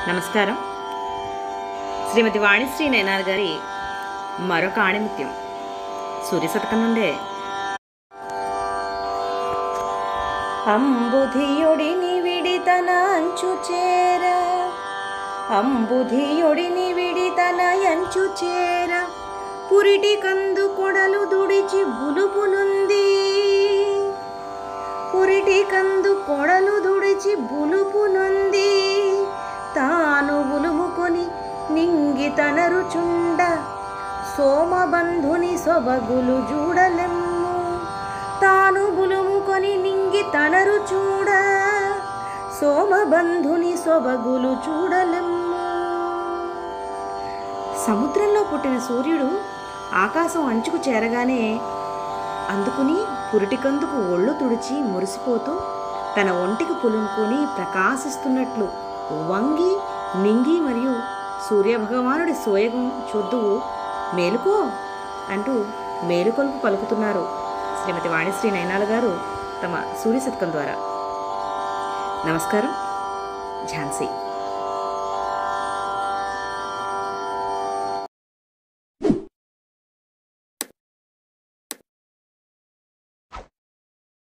నమస్కారం శ్రీమతి వాణిశ్రీ నయనార్ గారి మరొక ఆణిముత్యం సూర్యశతకం నుండే అంబుధియుడిని విడితన అంచు చేర అంబుధియుడిని విడితన అంచు చేర పురిటి కందు కొడలు దుడిచి బులుపునుంది పురిటి కందు కొడలు దుడిచి బులుపునుంది తాను బులుముకొని నింగి తనరుచుండ సోమబంధుని సొబగులు చూడలెమ్ము తాను బులుముకొని నింగి తనరు చూడ సోమబంధుని సొబగులు చూడలెమ్ము సముద్రంలో పుట్టిన సూర్యుడు ఆకాశం అంచుకు చేరగానే అందుకుని పురిటికందుకు ఒళ్ళు తుడిచి మురిసిపోతూ తన ఒంటికి పులుముకొని ప్రకాశిస్తున్నట్లు వంగి నింగి మరియు సూర్యభగవానుడి సోయగం చూద్దువు మేలుకో అంటూ మేలుకొలుపు పలుకుతున్నారు శ్రీమతి వాణిశ్రీ నయనాల గారు తమ సూర్య శతకం ద్వారా నమస్కారం ఝాన్సీ